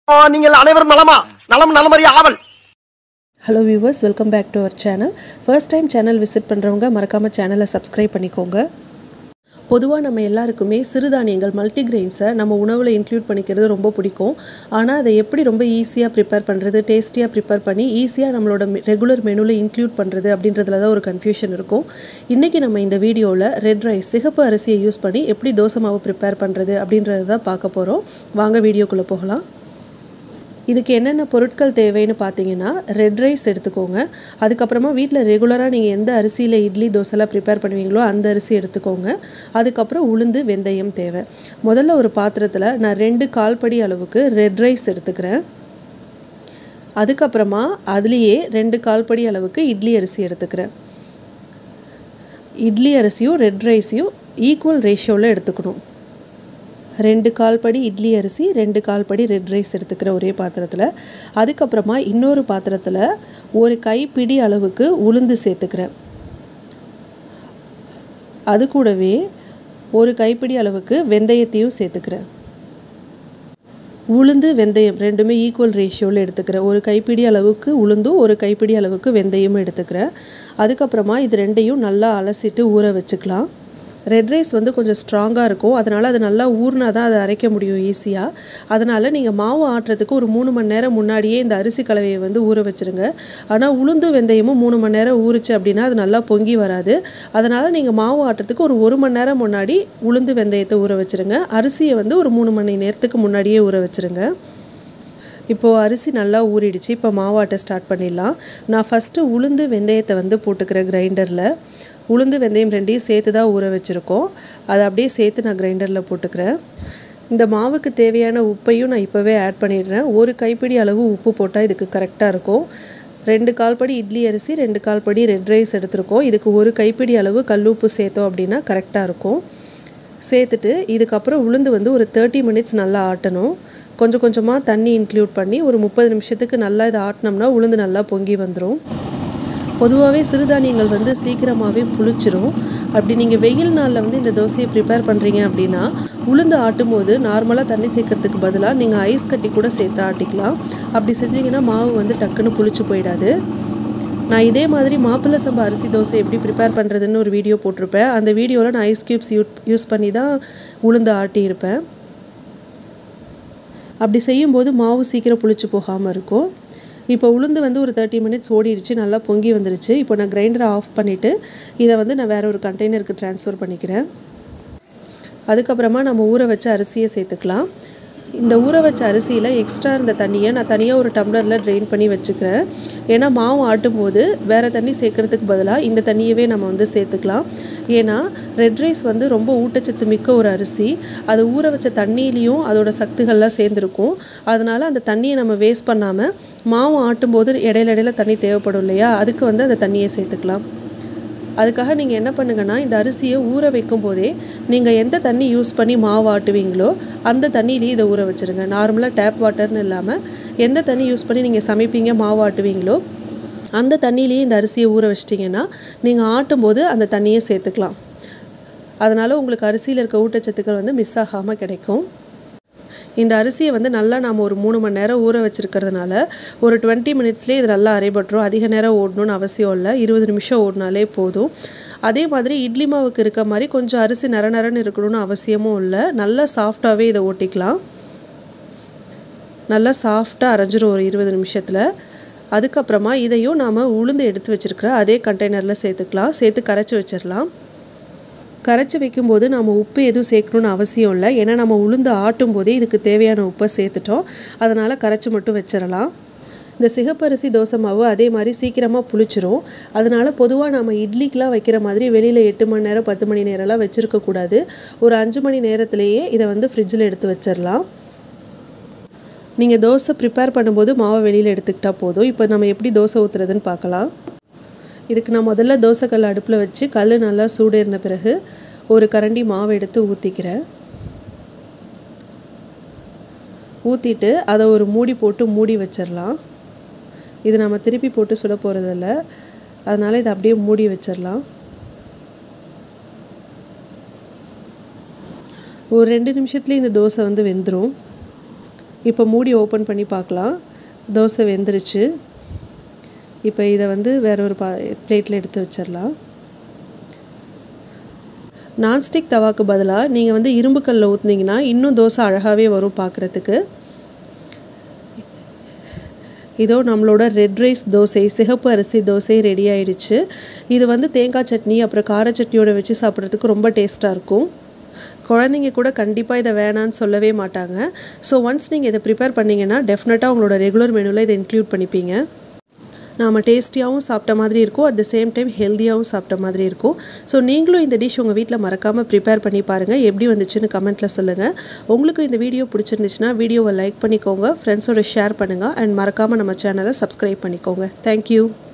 நீங்கள் அனைவரும் நலமா நலம் நலமறிய ஆவல் hello viewers welcome back to our channel first time channel visit பண்ணுறவங்க மறக்காமல் சேனலை சப்ஸ்கிரைப் பண்ணிக்கோங்க பொதுவாக நம்ம எல்லாருக்குமே சிறுதானியங்கள் மல்டிகிரெயின்ஸை நம்ம உணவில் இன்க்ளூட் பண்ணிக்கிறது ரொம்ப பிடிக்கும் ஆனால் அதை எப்படி ரொம்ப ஈஸியாக ப்ரிப்பேர் பண்ணுறது டேஸ்டியாக ப்ரிப்பேர் பண்ணி ஈஸியாக நம்மளோட ரெகுலர் மெனுவில் இன்க்ளூட் பண்ணுறது அப்படின்றதுல தான் ஒரு கன்ஃபியூஷன் இருக்கும் இன்றைக்கி நம்ம இந்த வீடியோவில் ரெட் ரைஸ் சிகப்பு அரிசியை யூஸ் பண்ணி எப்படி தோசை மாவு ப்ரிப்பேர் பண்ணுறது அப்படின்றத தான் பார்க்க போகிறோம் வாங்க வீடியோக்குள்ளே போகலாம் இதுக்கு என்னென்ன பொருட்கள் தேவைன்னு பார்த்தீங்கன்னா ரெட் ரைஸ் எடுத்துக்கோங்க அதுக்கப்புறமா வீட்டில் ரெகுலராக நீங்கள் எந்த அரிசியில் இட்லி தோசைலாம் ப்ரிப்பேர் பண்ணுவீங்களோ அந்த அரிசி எடுத்துக்கோங்க அதுக்கப்புறம் உளுந்து வெந்தயம் தேவை முதல்ல ஒரு பாத்திரத்தில் நான் ரெண்டு கால்படி அளவுக்கு ரெட் ரைஸ் எடுத்துக்கிறேன் அதுக்கப்புறமா அதுலேயே ரெண்டு கால்படி அளவுக்கு இட்லி அரிசி எடுத்துக்கிறேன் இட்லி அரிசியும் ரெட் ரைஸையும் ஈக்குவல் ரேஷியோவில் எடுத்துக்கணும் ரெண்டு கால்படி இட்லி அரிசி ரெண்டு கால்படி ரெட் ரைஸ் எடுத்துக்கிற ஒரே பாத்திரத்தில் அதுக்கப்புறமா இன்னொரு பாத்திரத்தில் ஒரு கைப்பிடி அளவுக்கு உளுந்து சேர்த்துக்கிறேன் அது கூடவே ஒரு கைப்பிடி அளவுக்கு வெந்தயத்தையும் சேர்த்துக்கிறேன் உளுந்து வெந்தயம் ரெண்டுமே ஈக்குவல் ரேஷியோவில் எடுத்துக்கிறேன் ஒரு கைப்பிடி அளவுக்கு உளுந்தும் ஒரு கைப்பிடி அளவுக்கு வெந்தயமும் எடுத்துக்கிறேன் அதுக்கப்புறமா இது ரெண்டையும் நல்லா அலசிட்டு ஊற வச்சுக்கலாம் ரெட் ரைஸ் வந்து கொஞ்சம் ஸ்ட்ராங்காக இருக்கும் அதனால் அது நல்லா ஊறினா தான் அதை அரைக்க முடியும் ஈஸியாக அதனால் நீங்கள் மாவு ஆட்டுறதுக்கு ஒரு மூணு மணி நேரம் முன்னாடியே இந்த அரிசி கலவையை வந்து ஊற வச்சுருங்க ஆனால் உளுந்து வெந்தயமும் மூணு மணி நேரம் ஊறிச்சு அப்படின்னா அது நல்லா பொங்கி வராது அதனால் நீங்கள் மாவு ஆட்டுறதுக்கு ஒரு ஒரு மணி நேரம் முன்னாடி உளுந்து வெந்தயத்தை ஊற வச்சுருங்க அரிசியை வந்து ஒரு மூணு மணி நேரத்துக்கு முன்னாடியே ஊற வச்சுருங்க இப்போது அரிசி நல்லா ஊறிடுச்சு இப்போ மாவாட்ட ஸ்டார்ட் பண்ணிடலாம் நான் ஃபஸ்ட்டு உளுந்து வெந்தயத்தை வந்து போட்டுக்கிறேன் கிரைண்டரில் உளுந்து வெந்தயம் ரெண்டையும் சேர்த்து தான் ஊற வச்சுருக்கோம் அதை அப்படியே சேர்த்து நான் கிரைண்டரில் போட்டுக்கிறேன் இந்த மாவுக்கு தேவையான உப்பையும் நான் இப்போவே ஆட் பண்ணிடுறேன் ஒரு கைப்பிடி அளவு உப்பு போட்டால் இதுக்கு கரெக்டாக இருக்கும் ரெண்டு கால்படி இட்லி அரிசி ரெண்டு கால்படி ரெட் ரைஸ் எடுத்திருக்கோம் இதுக்கு ஒரு கைப்பிடி அளவு கல்லுப்பு சேர்த்தோம் அப்படின்னா கரெக்டாக இருக்கும் சேர்த்துட்டு இதுக்கப்புறம் உளுந்து வந்து ஒரு தேர்ட்டி மினிட்ஸ் நல்லா ஆட்டணும் கொஞ்சம் கொஞ்சமாக தண்ணி இன்க்ளூட் பண்ணி ஒரு முப்பது நிமிஷத்துக்கு நல்லா இதை ஆட்டினோம்னா உளுந்து நல்லா பொங்கி வந்துடும் பொதுவாகவே சிறுதானியங்கள் வந்து சீக்கிரமாகவே புளிச்சிரும் அப்படி நீங்கள் வெயில் நாளில் வந்து இந்த தோசையை ப்ரிப்பேர் பண்ணுறீங்க அப்படின்னா உளுந்து ஆட்டும் போது நார்மலாக தண்ணி சேர்க்கறதுக்கு பதிலாக நீங்கள் ஐஸ் கட்டி கூட சேர்த்து ஆட்டிக்கலாம் அப்படி செஞ்சீங்கன்னா மாவு வந்து டக்குன்னு புளிச்சு போயிடாது நான் இதே மாதிரி மாப்பிள்ளை சம்பா அரிசி தோசை எப்படி ப்ரிப்பேர் பண்ணுறதுன்னு ஒரு வீடியோ போட்டிருப்பேன் அந்த வீடியோவில் நான் ஐஸ் க்யூப்ஸ் யூ யூஸ் பண்ணி தான் உளுந்து ஆட்டியிருப்பேன் அப்படி செய்யும்போது மாவு சீக்கிரம் புளிச்சு போகாமல் இருக்கும் இப்போ உளுந்து வந்து ஒரு தேர்ட்டி மினிட்ஸ் ஓடிடுச்சு நல்லா பொங்கி வந்துருச்சு இப்போ நான் கிரைண்டரை ஆஃப் பண்ணிவிட்டு இதை வந்து நான் வேறு ஒரு கண்டெய்னருக்கு ட்ரான்ஸ்ஃபர் பண்ணிக்கிறேன் அதுக்கப்புறமா நம்ம ஊற வச்ச அரிசியை சேர்த்துக்கலாம் இந்த ஊற வச்ச அரிசியில் எக்ஸ்ட்ரா இருந்த தண்ணியை நான் தனியாக ஒரு டம்ளரில் ட்ரெயின் பண்ணி வச்சுக்கிறேன் ஏன்னா மாவு ஆட்டும் போது வேறு தண்ணி சேர்க்கறதுக்கு பதிலாக இந்த தண்ணியவே நம்ம வந்து சேர்த்துக்கலாம் ஏன்னா ரெட் ரைஸ் வந்து ரொம்ப ஊட்டச்சத்து மிக்க ஒரு அரிசி அது ஊற வச்ச தண்ணியிலையும் அதோட சத்துக்கள்லாம் சேர்ந்துருக்கும் அதனால் அந்த தண்ணியை நம்ம வேஸ்ட் பண்ணாமல் மாவு ஆட்டும் போது இடையில இடையில தண்ணி தேவைப்படும் இல்லையா அதுக்கு வந்து அந்த தண்ணியை சேர்த்துக்கலாம் அதுக்காக நீங்கள் என்ன பண்ணுங்கன்னா இந்த அரிசியை ஊற வைக்கும் போதே நீங்கள் எந்த தண்ணி யூஸ் பண்ணி மாவு ஆட்டுவீங்களோ அந்த தண்ணியிலேயே இதை ஊற வச்சுருங்க நார்மலாக டேப் வாட்டர்னு இல்லாமல் எந்த தண்ணி யூஸ் பண்ணி நீங்கள் சமைப்பீங்க மாவு ஆட்டுவீங்களோ அந்த தண்ணியிலேயே இந்த அரிசியை ஊற வச்சிட்டிங்கன்னா நீங்கள் ஆட்டும்போது அந்த தண்ணியை சேர்த்துக்கலாம் அதனால் உங்களுக்கு அரிசியில் இருக்க ஊட்டச்சத்துக்கள் வந்து மிஸ் ஆகாமல் கிடைக்கும் இந்த அரிசியை வந்து நல்லா நாம் ஒரு மூணு மணி நேரம் ஊற வச்சுருக்கிறதுனால ஒரு டுவெண்ட்டி மினிட்ஸ்லேயே இது நல்லா அரைபட்டுரும் அதிக நேரம் ஓடணும்னு அவசியம் இல்லை இருபது நிமிஷம் ஓடினாலே போதும் அதே மாதிரி இட்லி மாவுக்கு இருக்க மாதிரி கொஞ்சம் அரிசி நர நரன்னு இருக்கணும்னு அவசியமும் இல்லை நல்லா சாஃப்டாகவே இதை ஓட்டிக்கலாம் நல்லா சாஃப்டாக அரைஞ்சிரும் ஒரு இருபது நிமிஷத்தில் அதுக்கப்புறமா இதையும் நாம் உளுந்து எடுத்து வச்சுருக்கிற அதே கண்டெய்னரில் சேர்த்துக்கலாம் சேர்த்து கரைச்சி வச்சிடலாம் கரைச்சி வைக்கும்போது நம்ம உப்பு எதுவும் சேர்க்கணுன்னு அவசியம் இல்லை ஏன்னா நம்ம உளுந்து ஆட்டும் போதே இதுக்கு தேவையான உப்பை சேர்த்துட்டோம் அதனால் கரைச்சி மட்டும் வச்சிடலாம் இந்த சிகப்பரிசி தோசை மாவு அதே மாதிரி சீக்கிரமாக புளிச்சிரும் அதனால் பொதுவாக நம்ம இட்லிக்கெலாம் வைக்கிற மாதிரி வெளியில் எட்டு மணி நேரம் பத்து மணி நேரம்லாம் வச்சுருக்கக்கூடாது ஒரு அஞ்சு மணி நேரத்துலேயே இதை வந்து ஃப்ரிட்ஜில் எடுத்து வச்சிடலாம் நீங்கள் தோசை ப்ரிப்பேர் பண்ணும்போது மாவை வெளியில் எடுத்துக்கிட்டால் போதும் இப்போ நம்ம எப்படி தோசை ஊற்றுறதுன்னு பார்க்கலாம் இதுக்கு நான் முதல்ல தோசைக்கல் அடுப்பில் வச்சு கல் நல்லா சூடேறின பிறகு ஒரு கரண்டி மாவு எடுத்து ஊற்றிக்கிறேன் ஊற்றிட்டு அதை ஒரு மூடி போட்டு மூடி வச்சிடலாம் இது நம்ம திருப்பி போட்டு சுட போகிறதில்ல அதனால் இதை அப்படியே மூடி வச்சிடலாம் ஒரு ரெண்டு நிமிஷத்துலேயே இந்த தோசை வந்து வெந்துடும் இப்போ மூடி ஓப்பன் பண்ணி பார்க்கலாம் தோசை வெந்துருச்சு இப்போ இதை வந்து வேற ஒரு பா பிளேட்டில் எடுத்து வச்சிடலாம் நான்ஸ்டிக் தவாக்கு பதிலாக நீங்கள் வந்து இரும்பு கல்லில் ஊற்றுனீங்கன்னா இன்னும் தோசை அழகாகவே வரும் பார்க்குறதுக்கு இதோ நம்மளோட ரெட் ரைஸ் தோசை சிகப்பு அரிசி தோசை ரெடி ஆயிடுச்சு இது வந்து தேங்காய் சட்னி அப்புறம் கார சட்னியோட வச்சு சாப்பிட்றதுக்கு ரொம்ப டேஸ்ட்டாக இருக்கும் குழந்தைங்க கூட கண்டிப்பாக இதை வேணான்னு சொல்லவே மாட்டாங்க ஸோ ஒன்ஸ் நீங்கள் இதை ப்ரிப்பேர் பண்ணிங்கன்னா டெஃபினட்டாக உங்களோட ரெகுலர் மெனுவில் இதை இன்க்ளூட் பண்ணிப்பீங்க நாம் டேஸ்டியாகவும் சாப்பிட்ட மாதிரி இருக்கும் அட் த சேம் டைம் ஹெல்த்தியாகவும் சாப்பிட்ட மாதிரி இருக்கும் ஸோ நீங்களும் இந்த டிஷ் உங்கள் வீட்டில் மறக்காமல் ப்ரிப்பேர் பண்ணி பாருங்கள் எப்படி வந்துச்சுன்னு கமெண்ட்டில் சொல்லுங்கள் உங்களுக்கு இந்த வீடியோ பிடிச்சிருந்துச்சுன்னா வீடியோவை லைக் பண்ணிக்கோங்க ஃப்ரெண்ட்ஸோட ஷேர் பண்ணுங்கள் அண்ட் மறக்காமல் நம்ம சேனலை சப்ஸ்கிரைப் பண்ணிக்கோங்க தேங்க்யூ